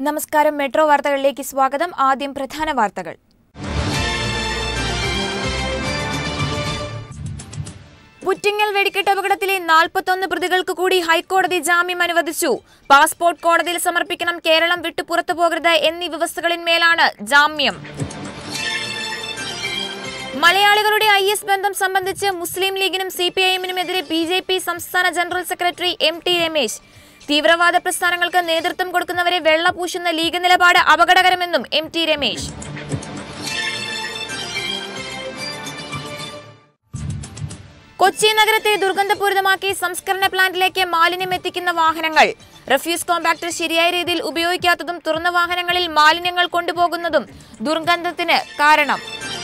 നമസ്കാരം മെട്രോ വാർത്തകളിലേക്ക് സ്വാഗതം ആദ്യം പ്രധാന വാർത്തകൾ പുറ്റിങ്ങൽ വെടിക്കെട്ട് അപകടത്തിലെ നാൽപ്പത്തൊന്ന് പ്രതികൾക്ക് കൂടി ഹൈക്കോടതി ജാമ്യം അനുവദിച്ചു പാസ്പോർട്ട് കോടതിയിൽ സമർപ്പിക്കണം കേരളം വിട്ടു പുറത്തു പോകരുത് എന്നീ വ്യവസ്ഥകളിന്മേലാണ് ജാമ്യം മലയാളികളുടെ ഐ എസ് ബന്ധം സംബന്ധിച്ച് മുസ്ലിം ലീഗിനും സി പി ഐ എമ്മിനുമെതിരെ ബി ജെ പി സംസ്ഥാന general secretary M T Ramesh തീവ്രവാദ പ്രസ്ഥാനങ്ങൾക്ക് നേതൃത്വം കൊടുക്കുന്നവരെ വെള്ളപൂശുന്ന ലീഗ് നിലപാട് അപകടകരമെന്നും എം ടി രമേശ് കൊച്ചി നഗരത്തെ ദുർഗന്ധപൂരിതമാക്കി സംസ്കരണ പ്ലാന്റിലേക്ക് മാലിന്യം എത്തിക്കുന്ന വാഹനങ്ങൾ റഫ്യൂസ് കോമ്പാക്ടർ ശരിയായ രീതിയിൽ ഉപയോഗിക്കാത്തതും തുറന്ന വാഹനങ്ങളിൽ മാലിന്യങ്ങൾ കൊണ്ടുപോകുന്നതും ദുർഗന്ധത്തിന് കാരണം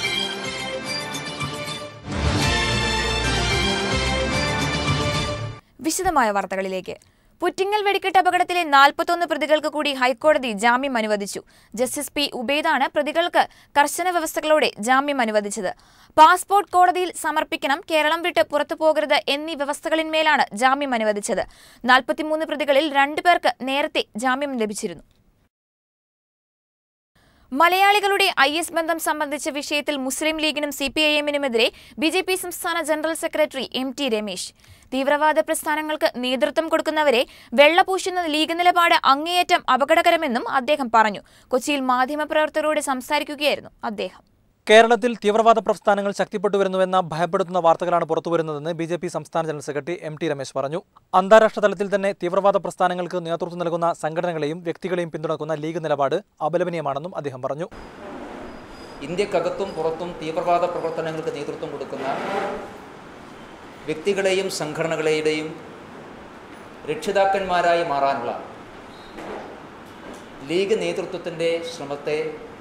വിശദമായ വാർത്തകളിലേക്ക് പുറ്റിങ്ങൽ വെടിക്കെട്ട് അപകടത്തിലെ നാൽപ്പത്തൊന്ന് പ്രതികൾക്ക് കൂടി ഹൈക്കോടതി ജാമ്യം അനുവദിച്ചു ജസ്റ്റിസ് പി ഉബൈദാണ് പ്രതികൾക്ക് കർശന വ്യവസ്ഥകളോടെ ജാമ്യം അനുവദിച്ചത് പാസ്പോർട്ട് കോടതിയിൽ സമർപ്പിക്കണം കേരളം വിട്ട് പുറത്തു പോകരുത് എന്നീ വ്യവസ്ഥകളിന്മേലാണ് ജാമ്യം അനുവദിച്ചത് നാൽപ്പത്തിമൂന്ന് പ്രതികളിൽ രണ്ടുപേർക്ക് നേരത്തെ ജാമ്യം ലഭിച്ചിരുന്നു മലയാളികളുടെ ഐ എസ് ബന്ധം സംബന്ധിച്ച വിഷയത്തിൽ മുസ്ലിം ലീഗിനും സി പി ഐ എമ്മിനുമെതിരെ ബി ജെ പി സംസ്ഥാന general secretary M T Ramesh തീവ്രവാദ പ്രസ്ഥാനങ്ങൾക്ക് നേതൃത്വം കൊടുക്കുന്നവരെ വെള്ളപൂശുന്ന ലീഗ് നിലപാട് അങ്ങേയറ്റം അപകടകരമെന്നും അദ്ദേഹം പറഞ്ഞു കൊച്ചിയിൽ മാധ്യമപ്രവർത്തകരോട് സംസാരിക്കുകയായിരുന്നു അദ്ദേഹം കേരളത്തിൽ തീവ്രവാദ പ്രസ്ഥാനങ്ങൾ ശക്തിപ്പെട്ടുവരുന്നുവെന്ന ഭയപ്പെടുത്തുന്ന വാർത്തകളാണ് പുറത്തുവരുന്നതെന്ന് ബി ജെ പി സംസ്ഥാന general secretary M T Ramesh പറഞ്ഞു അന്താരാഷ്ട്ര തലത്തിൽ തന്നെ തീവ്രവാദ പ്രസ്ഥാനങ്ങൾക്ക് നേതൃത്വം നൽകുന്ന സംഘടനകളെയും വ്യക്തികളെയും പിന്തുണക്കുന്ന ലീഗ് നിലപാട് അപലപനീയമാണെന്നും അദ്ദേഹം പറഞ്ഞു ഇന്ത്യക്കകത്തും പുറത്തും തീവ്രവാദ പ്രവർത്തനങ്ങൾക്ക് നേതൃത്വം കൊടുക്കുന്ന വ്യക്തികളെയും സംഘടനകളെയും രക്ഷിതാക്കന്മാരായി മാറാനുള്ള ലീഗ് നേതൃത്വത്തിൻ്റെ ശ്രമത്തെ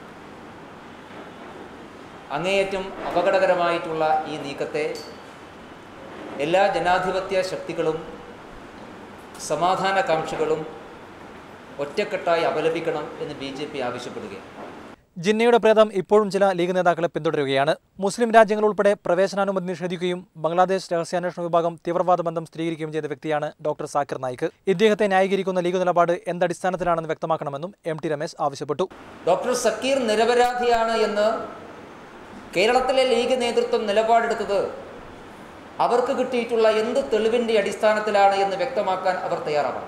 അങ്ങേയറ്റം അപകടകരമായിട്ടുള്ള ഈ നീക്കത്തെ എല്ലാ ജനാധിപത്യ ശക്തികളും സമാധാനകാംക്ഷികളും ഒറ്റക്കെട്ടായി അപലപിക്കണം എന്ന് ബി ജെ പി ആവശ്യപ്പെടുകയാണ് ജിന്നയുടെ പ്രേതം ഇപ്പോഴും ചില ലീഗ് നേതാക്കളെ പിന്തുടരുകയാണ് മുസ്ലിം രാജ്യങ്ങൾ ഉൾപ്പെടെ പ്രവേശനാനുമതി നിഷേധിക്കുകയും ബംഗ്ലാദേശ് രഹസ്യാന്വേഷണ വിഭാഗം തീവ്രവാദ ബന്ധം സ്ഥിരീകരിക്കുകയും ചെയ്ത വ്യക്തിയാണ് ഡോക്ടർ സാക്കിർ നായിക് ഇദ്ദേഹത്തെ ന്യായീകരിക്കുന്ന ലീഗ് നിലപാട് എന്തടിസ്ഥാനത്തിലാണെന്ന് വ്യക്തമാക്കണമെന്നും എം ടി രമേശ് ആവശ്യപ്പെട്ടു ഡോക്ടർ സക്കീർ നിരപരാധിയാണ് എന്ന് കേരളത്തിലെ ലീഗ് നേതൃത്വം നിലപാടെടുത്തത് അവർക്ക് കിട്ടിയിട്ടുള്ള എന്ത് തെളിവിൻ്റെ അടിസ്ഥാനത്തിലാണ് എന്ന് വ്യക്തമാക്കാൻ അവർ തയ്യാറാവണം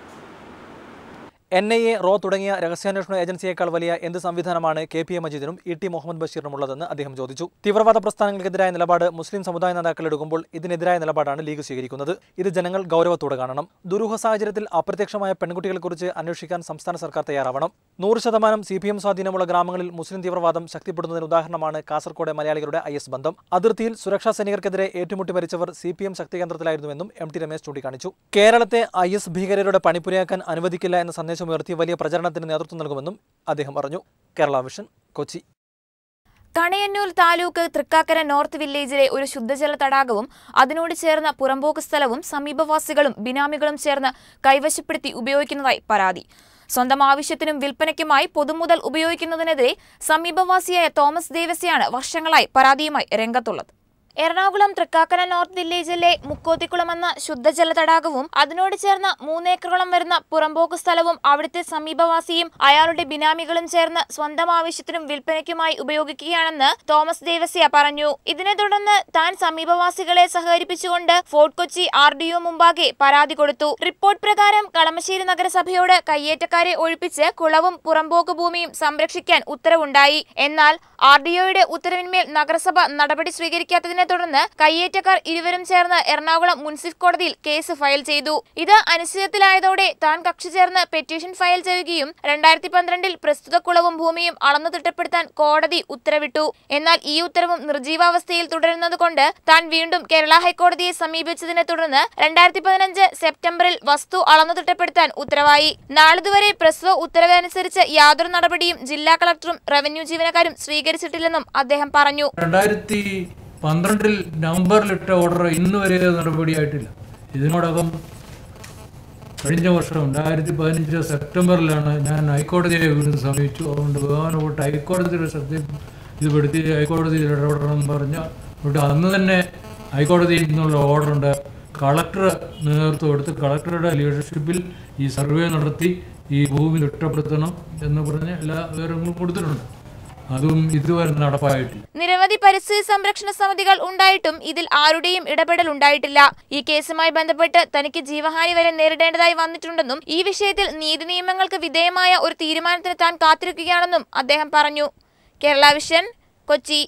എൻ ഐ എ റോ തുടങ്ങിയ രഹസ്യാന്വേഷണ ഏജൻസിയേക്കാൾ വലിയ എന്ത് സംവിധാനമാണ് കെ പി എ മജീദിനും ഇ ടി മുഹമ്മദ് ബഷീറിനും ഉള്ളതെന്ന് അദ്ദേഹം ചോദിച്ചു തീവ്രവാദ പ്രസ്ഥാനങ്ങൾക്കെതിരായ നിലപാട് മുസ്ലിം സമുദായ നേതാക്കൾ എടുക്കുമ്പോൾ ഇതിനെതിരായ നിലപാടാണ് ലീഗ് സ്വീകരിക്കുന്നത് ഇത് ജനങ്ങൾ ഗൗരവത്തോടെ കാണണം ദുരൂഹ സാഹചര്യത്തിൽ അപ്രത്യക്ഷമായ പെൺകുട്ടികളെക്കുറിച്ച് അന്വേഷിക്കാൻ സംസ്ഥാന സർക്കാർ തയ്യാറാവണം നൂറ് ശതമാനം സി പി എം സ്വാധീനമുള്ള ഗ്രാമങ്ങളിൽ മുസ്ലിം തീവ്രവാദം ശക്തിപ്പെടുന്നതിന് ഉദാഹരണമാണ് കാസർകോട് മലയാളികളുടെ ഐ എസ് ബന്ധം അതിർത്തിയിൽ സുരക്ഷാ സൈനികർക്കെതിരെ ഏറ്റുമുട്ടി മരിച്ചവർ സി പി എം ശക്തി കേന്ദ്രത്തിലായിരുന്നുവെന്നും എം ടി രമേശ് ചൂണ്ടിക്കാണിച്ചു കേരളത്തെ ഐ എസ് ഭീകരരുടെ പണിപ്പുരയാക്കാൻ അനുവദിക്കില്ല എന്ന സന്ദേശം ഉയർത്തി വലിയ പ്രചരണത്തിന് നേതൃത്വം നൽകുമെന്നും അദ്ദേഹം പറഞ്ഞു കേരള വിഷൻ കൊച്ചി കണയന്നൂർ താലൂക്ക് തൃക്കാക്കര നോർത്ത് വില്ലേജിലെ ഒരു ശുദ്ധജല തടാകവും അതിനോട് ചേർന്ന പുറമ്പോക്ക് സ്ഥലവും സമീപവാസികളും ബിനാമികളും ചേർന്ന് കൈവശപ്പെടുത്തി ഉപയോഗിക്കുന്നതായി പരാതി സ്വന്തം ആവശ്യത്തിനും വിൽപ്പനയ്ക്കുമായി പൊതുമുതൽ ഉപയോഗിക്കുന്നതിനെതിരെ സമീപവാസിയായ തോമസ് ദേവസ്യാണ് വർഷങ്ങളായി പരാതിയുമായി രംഗത്തുള്ളത് എറണാകുളം തൃക്കാക്കര നോർത്ത് വില്ലേജിലെ മുക്കോത്തിക്കുളം എന്ന ശുദ്ധജല തടാകവും അതിനോട് ചേർന്ന മൂന്നേക്കറോളം വരുന്ന പുറമ്പോക്ക് സ്ഥലവും അവിടുത്തെ സമീപവാസിയും അയാളുടെ ബിനാമികളും ചേർന്ന് സ്വന്തം ആവശ്യത്തിനും വിൽപ്പനയ്ക്കുമായി ഉപയോഗിക്കുകയാണെന്ന് തോമസ് ദേവസ്യ പറഞ്ഞു ഇതിനെ തുടർന്ന് താൻ സമീപവാസികളെ സഹകരിപ്പിച്ചുകൊണ്ട് Fort Kochi R D O മുമ്പാകെ പരാതി കൊടുത്തു റിപ്പോർട്ട് പ്രകാരം കളമശ്ശേരി നഗരസഭയോട് കയ്യേറ്റക്കാരെ ഒഴിപ്പിച്ച് കുളവും പുറമ്പോക്ക് ഭൂമിയും സംരക്ഷിക്കാൻ ഉത്തരവുണ്ടായി എന്നാൽ ആർ ഡി ഒയുടെ ഉത്തരവിന്മേൽ നഗരസഭ നടപടി സ്വീകരിക്കാത്തതിനെ തുടർന്ന് കയ്യേറ്റക്കാർ ഇരുവരും ചേർന്ന് എറണാകുളം മുൻസിഫ് കോടതിയിൽ കേസ് ഫയൽ ചെയ്തു ഇത് അനിശ്ചിതത്തിലായതോടെ താൻ കക്ഷി ചേർന്ന് പെറ്റീഷൻ ഫയൽ ചെയ്യുകയും രണ്ടായിരത്തി പന്ത്രണ്ടിൽ പ്രസ്തുത കുളവും ഭൂമിയും അളന്നു തിട്ടപ്പെടുത്താൻ കോടതി ഉത്തരവിട്ടു എന്നാൽ ഈ ഉത്തരവും നിർജീവാവസ്ഥയിൽ തുടരുന്നതുകൊണ്ട് താൻ വീണ്ടും കേരള ഹൈക്കോടതിയെ സമീപിച്ചതിനെ തുടർന്ന് രണ്ടായിരത്തി പതിനഞ്ച് സെപ്റ്റംബറിൽ വസ്തു അളന്നു തിട്ടപ്പെടുത്താൻ ഉത്തരവായി നാളിതുവരെ പ്രസ്തുത ഉത്തരവ് അനുസരിച്ച് യാതൊരു നടപടിയും ജില്ലാ കളക്ടറും റവന്യൂ ജീവനക്കാരും സ്വീകരിച്ചിട്ടില്ലെന്നും അദ്ദേഹം പറഞ്ഞു രണ്ടായിരത്തി പന്ത്രണ്ടിൽ നവംബറിലിട്ട ഓർഡർ ഇന്ന് വരെ നടപടിയായിട്ടില്ല ഇതിനോടകം കഴിഞ്ഞ വർഷം രണ്ടായിരത്തി പതിനഞ്ച് സെപ്റ്റംബറിലാണ് ഞാൻ ഹൈക്കോടതിയെ വീണ്ടും സമീപിച്ചു അതുകൊണ്ട് ബഹുമാനപ്പെട്ട ഹൈക്കോടതിയുടെ ശ്രദ്ധയിൽ ഇത് പെടുത്തി ഹൈക്കോടതിയിൽ ഇടപെടണമെന്ന് പറഞ്ഞ് ഇവിടെ അന്ന് തന്നെ ഹൈക്കോടതിയിൽ നിന്നുള്ള ഓർഡറുണ്ട് കളക്ടർ നേതൃത്വം എടുത്ത് കളക്ടറുടെ ലീഡർഷിപ്പിൽ ഈ സർവേ നടത്തി ഈ ഭൂമി തിട്ടപ്പെടുത്തണം എന്ന് പറഞ്ഞ് എല്ലാ വിവരങ്ങളും കൊടുത്തിട്ടുണ്ട് അതും ഇതുവരെ നടപ്പായിട്ടില്ല നിരവധി പരിസ്ഥിതി സംരക്ഷണ സമിതികൾ ഉണ്ടായിട്ടും ഇതിൽ ആരുടെയും ഇടപെടൽ ഉണ്ടായിട്ടില്ല ഈ കേസുമായി ബന്ധപ്പെട്ട് തനിക്ക് ജീവഹാനി വരെ നേരിടേണ്ടതായി വന്നിട്ടുണ്ടെന്നും ഈ വിഷയത്തിൽ നീതി നിയമങ്ങൾക്ക് വിധേയമായ ഒരു തീരുമാനത്തിന് താൻ കാത്തിരിക്കുകയാണെന്നും അദ്ദേഹം പറഞ്ഞു കേരള വിഷൻ കൊച്ചി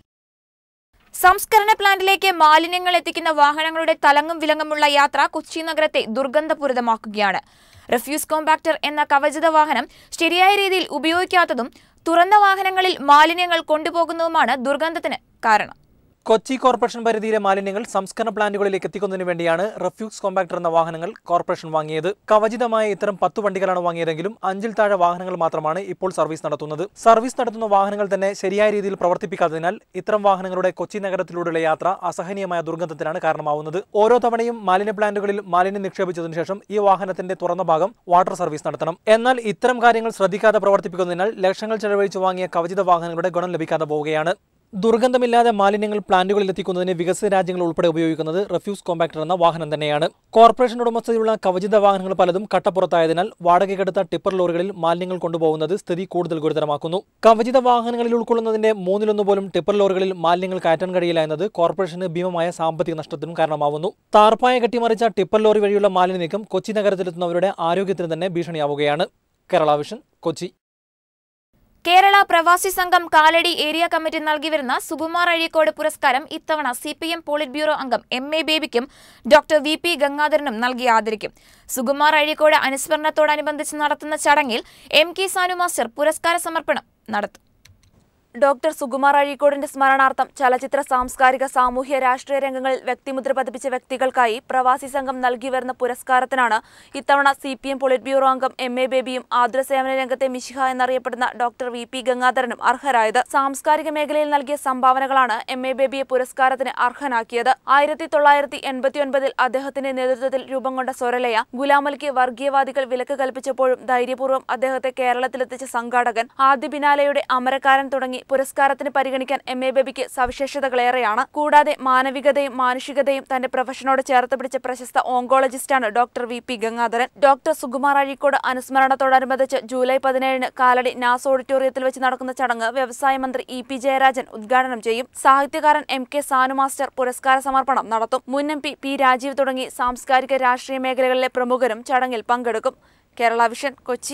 സംസ്കരണ പ്ലാന്റിലേക്ക് മാലിന്യങ്ങൾ എത്തിക്കുന്ന വാഹനങ്ങളുടെ തലങ്ങും വിലങ്ങുമുള്ള യാത്ര കൊച്ചി നഗരത്തെ ദുർഗന്ധപൂരിതമാക്കുകയാണ് റെഫ്യൂസ് കോമ്പാക്ടർ എന്ന കവചിത വാഹനം ശരിയായ രീതിയിൽ ഉപയോഗിക്കാത്തതും തുറന്ന വാഹനങ്ങളിൽ മാലിന്യങ്ങൾ കൊണ്ടുപോകുന്നതുമാണ് ദുർഗന്ധത്തിന് കാരണം കൊച്ചി കോർപ്പറേഷൻ പരിധിയിലെ മാലിന്യങ്ങൾ സംസ്കരണ പ്ലാന്റുകളിലേക്ക് എത്തിക്കുന്നതിന് വേണ്ടിയാണ് റെഫ്യൂക്സ് കോമ്പാക്ടർ എന്ന വാഹനങ്ങൾ കോർപ്പറേഷൻ വാങ്ങിയത് കവചിതമായ ഇത്തരം പത്ത് വണ്ടികളാണ് വാങ്ങിയതെങ്കിലും അഞ്ചിൽ താഴെ വാഹനങ്ങൾ മാത്രമാണ് ഇപ്പോൾ സർവീസ് നടത്തുന്നത് സർവീസ് നടത്തുന്ന വാഹനങ്ങൾ തന്നെ ശരിയായ രീതിയിൽ പ്രവർത്തിപ്പിക്കാത്തതിനാൽ ഇത്തരം വാഹനങ്ങളുടെ കൊച്ചി നഗരത്തിലൂടെയുള്ള യാത്ര അസഹനീയമായ ദുർഗന്ധത്തിനാണ് കാരണമാവുന്നത് ഓരോ തവണയും മാലിന്യ പ്ലാന്റുകളിൽ മാലിന്യം നിക്ഷേപിച്ചതിനു ശേഷം ഈ വാഹനത്തിന്റെ തുറന്ന ഭാഗം വാട്ടർ സർവീസ് നടത്തണം എന്നാൽ ഇത്തരം കാര്യങ്ങൾ ശ്രദ്ധിക്കാതെ പ്രവർത്തിപ്പിക്കുന്നതിനാൽ ലക്ഷങ്ങൾ ചെലവഴിച്ച് വാങ്ങിയ കവചിത വാഹനങ്ങളുടെ ഗുണം ലഭിക്കാതെ പോവുകയാണ് ദുർഗന്ധമില്ലാതെ മാലിന്യങ്ങൾ പ്ലാന്റുകളിൽ എത്തിക്കുന്നതിന് വികസിത രാജ്യങ്ങൾ ഉൾപ്പെടെ ഉപയോഗിക്കുന്നത് റെഫ്യൂസ് കോമ്പാക്ടർ എന്ന വാഹനം തന്നെയാണ് കോർപ്പറേഷൻ ഉടമസ്ഥതയിലുള്ള കവചിത വാഹനങ്ങൾ പലതും കട്ടപ്പുറത്തായതിനാൽ വാടകയ്ക്കെടുത്ത ടിപ്പർ ലോറികളിൽ മാലിന്യങ്ങൾ കൊണ്ടുപോകുന്നത് സ്ഥിതി കൂടുതൽ ഗുരുതരമാക്കുന്നു കവചിത വാഹനങ്ങളിൽ ഉൾക്കൊള്ളുന്നതിന്റെ മൂന്നിലൊന്നു പോലും ടിപ്പർ ലോറികളിൽ മാലിന്യങ്ങൾ കയറ്റാൻ കഴിയില്ല എന്നത് കോർപ്പറേഷന് ഭീമമായ സാമ്പത്തിക നഷ്ടത്തിനും കാരണമാവുന്നു താർപ്പായ കെട്ടിമറിച്ച ടിപ്പർ ലോറി വഴിയുള്ള മാലിന്യ നീക്കം കൊച്ചി നഗരത്തിലെത്തുന്നവരുടെ ആരോഗ്യത്തിന് തന്നെ ഭീഷണിയാവുകയാണ് Kerala Vision Kochi Kerala Pravasi Sangham Kaladi area committee നൽകിവരുന്ന സുകുമാർ അഴീക്കോട് പുരസ്കാരം ഇത്തവണ C P M polit bureau അംഗം എം എ ബേബിക്കും ഡോക്ടർ വി പി ഗംഗാധരനും നൽകി ആദരിക്കും സുകുമാർ അഴീക്കോട് അനുസ്മരണത്തോടനുബന്ധിച്ച് നടത്തുന്ന ചടങ്ങിൽ എം കെ സാനു മാസ്റ്റർ പുരസ്കാര സമർപ്പണം നടത്തും ഡോക്ടർ സുകുമാർ അഴീക്കോടിന്റെ സ്മരണാർത്ഥം ചലച്ചിത്ര സാംസ്കാരിക സാമൂഹ്യ രാഷ്ട്രീയ രംഗങ്ങളിൽ വ്യക്തിമുദ്ര പതിപ്പിച്ച വ്യക്തികൾക്കായി പ്രവാസി സംഘം നൽകി വരുന്ന പുരസ്കാരത്തിനാണ് ഇത്തവണ C P M polit bureau അംഗം എം എ ബേബിയും ആതുര സേവന രംഗത്തെ മിശിഹ എന്നറിയപ്പെടുന്ന ഡോക്ടർ വി പി ഗംഗാധരനും അർഹരായത് സാംസ്കാരിക മേഖലയിൽ നൽകിയ സംഭാവനകളാണ് എം എ ബേബിയെ പുരസ്കാരത്തിന് അർഹനാക്കിയത് ആയിരത്തി തൊള്ളായിരത്തി എൺപത്തിയൊൻപതിൽ അദ്ദേഹത്തിന്റെ നേതൃത്വത്തിൽ രൂപം കൊണ്ട സ്വരലയ ഗുലാമലിക്ക് വർഗീയവാദികൾ വിലക്ക് കൽപ്പിച്ചപ്പോഴും ധൈര്യപൂർവ്വം അദ്ദേഹത്തെ കേരളത്തിലെത്തിച്ച സംഘാടകൻ ആദ്യ ബിനാലയുടെ അമരക്കാരൻ തുടങ്ങി പുരസ്കാരത്തിന് പരിഗണിക്കാൻ എം എ ബേബിക്ക് സവിശേഷതകളേറെയാണ് കൂടാതെ മാനവികതയും മാനുഷികതയും തന്റെ പ്രൊഫഷനോട് ചേർത്ത് പിടിച്ച പ്രശസ്ത ഓങ്കോളജിസ്റ്റാണ് doctor V P Gangadharan doctor Sukumar Azhikode അനുസ്മരണത്തോടനുബന്ധിച്ച് ജൂലൈ പതിനേഴിന് കാലടി നാസ് ഓഡിറ്റോറിയത്തിൽ വെച്ച് നടക്കുന്ന ചടങ്ങ് വ്യവസായ മന്ത്രി ഇ പി ജയരാജൻ ഉദ്ഘാടനം ചെയ്യും സാഹിത്യകാരൻ എം കെ സാനു മാസ്റ്റർ പുരസ്കാര സമർപ്പണം നടത്തും മുൻ എം പി പി രാജീവ് തുടങ്ങി സാംസ്കാരിക രാഷ്ട്രീയ മേഖലകളിലെ പ്രമുഖരും ചടങ്ങിൽ പങ്കെടുക്കും Kerala Vision Kochi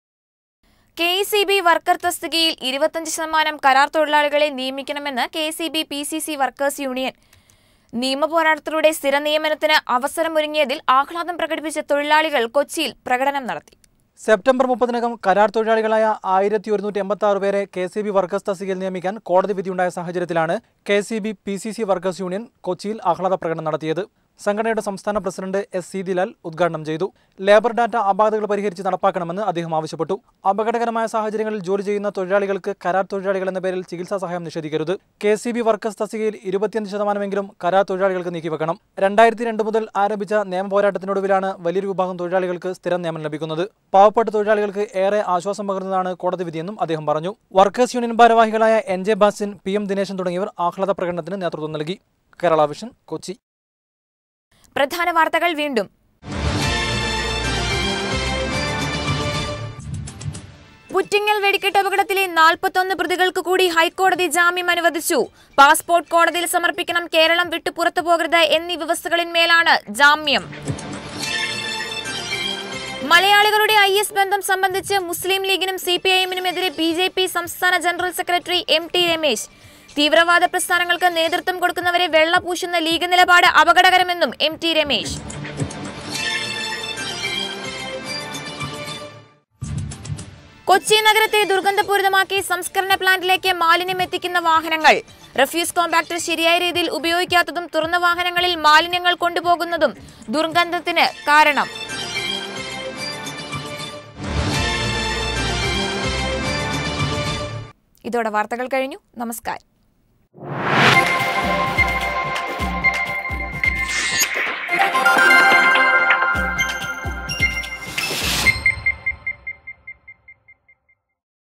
K C B worker തസ്തികയിൽ ഇരുപത്തഞ്ച് ശതമാനം കരാർ തൊഴിലാളികളെ നിയമിക്കണമെന്ന് K C B P C C workers union നിയമപോരാട്ടത്തിലൂടെ സ്ഥിര നിയമനത്തിന് അവസരമൊരുങ്ങിയതിൽ ആഹ്ലാദം പ്രകടിപ്പിച്ച തൊഴിലാളികൾ കൊച്ചിയിൽ പ്രകടനം നടത്തി സെപ്റ്റംബർ മുപ്പതിനകം കരാർ തൊഴിലാളികളായ ആയിരത്തി ഒരുന്നൂറ്റി എൺപത്തി ആറ് പേരെ കെ സി ബി വർക്കേഴ്സ് തസ്തികയിൽ നിയമിക്കാൻ കോടതി വിധിയുണ്ടായ സാഹചര്യത്തിലാണ് K C B P C C workers union കൊച്ചിയിൽ ആഹ്ലാദ പ്രകടനം നടത്തിയത് സംഘടനയുടെ സംസ്ഥാന പ്രസിഡന്റ് എസ് സീതിലാൽ ഉദ്ഘാടനം ചെയ്തു ലേബർ ഡാറ്റ അപാകതകൾ പരിഹരിച്ച് നടപ്പാക്കണമെന്ന് അദ്ദേഹം ആവശ്യപ്പെട്ടു അപകടകരമായ സാഹചര്യങ്ങളിൽ ജോലി ചെയ്യുന്ന തൊഴിലാളികൾക്ക് കരാർ തൊഴിലാളികൾ എന്ന പേരിൽ ചികിത്സാ സഹായം നിഷേധിക്കരുത് കെ സി ബി വർക്കേഴ്സ് തസ്തികയിൽ ഇരുപത്തിയഞ്ച് ശതമാനമെങ്കിലും കരാർ തൊഴിലാളികൾക്ക് നീക്കിവെക്കണം രണ്ടായിരത്തി രണ്ട് മുതൽ ആരംഭിച്ച നിയമ പോരാട്ടത്തിനൊടുവിലാണ് വലിയൊരു വിഭാഗം തൊഴിലാളികൾക്ക് സ്ഥിരം നിയമനം ലഭിക്കുന്നത് പാവപ്പെട്ട തൊഴിലാളികൾക്ക് ഏറെ ആശ്വാസം പകരുന്നതാണ് കോടതി വിധിയെന്നും അദ്ദേഹം പറഞ്ഞു വർക്കേഴ്സ് യൂണിയൻ ഭാരവാഹികളായ N J Basin P M Dineshan തുടങ്ങിയവർ ആഹ്ലാദ പ്രകടനത്തിന് നേതൃത്വം നൽകി കേരള വിഷൻ കൊച്ചി പ്രധാന വാർത്തകൾ വീണ്ടും പുറ്റിങ്ങൽ വെടിക്കെട്ട് അപകടത്തിലെ നാൽപ്പത്തൊന്ന് പ്രതികൾക്ക് കൂടി ഹൈക്കോടതി ജാമ്യം അനുവദിച്ചു പാസ്പോർട്ട് കോടതിയിൽ സമർപ്പിക്കണം കേരളം വിട്ടു പുറത്തു പോകരുത് എന്നീ വ്യവസ്ഥകളിന്മേലാണ് ജാമ്യം മലയാളികളുടെ ഐ എസ് ബന്ധം സംബന്ധിച്ച് മുസ്ലിം ലീഗിനും സി പി ഐഎമ്മിനുമെതിരെ ബി ജെ പി സംസ്ഥാന general secretary M T Ramesh തീവ്രവാദ പ്രസ്ഥാനങ്ങൾക്ക് നേതൃത്വം കൊടുക്കുന്നവരെ വെള്ളപൂശുന്ന ലീഗ് നിലപാട് അപകടകരമെന്നും എം ടി രമേശ് കൊച്ചി നഗരത്തെ ദുർഗന്ധപൂരിതമാക്കി സംസ്കരണ പ്ലാന്റിലേക്ക് മാലിന്യം എത്തിക്കുന്ന വാഹനങ്ങൾ റഫ്യൂസ് കോമ്പാക്ടർ ശരിയായ രീതിയിൽ ഉപയോഗിക്കാത്തതും തുറന്ന വാഹനങ്ങളിൽ മാലിന്യങ്ങൾ കൊണ്ടുപോകുന്നതും ദുർഗന്ധത്തിന് കാരണം ഇതോടെ വാർത്തകൾ കഴിഞ്ഞു നമസ്കാരം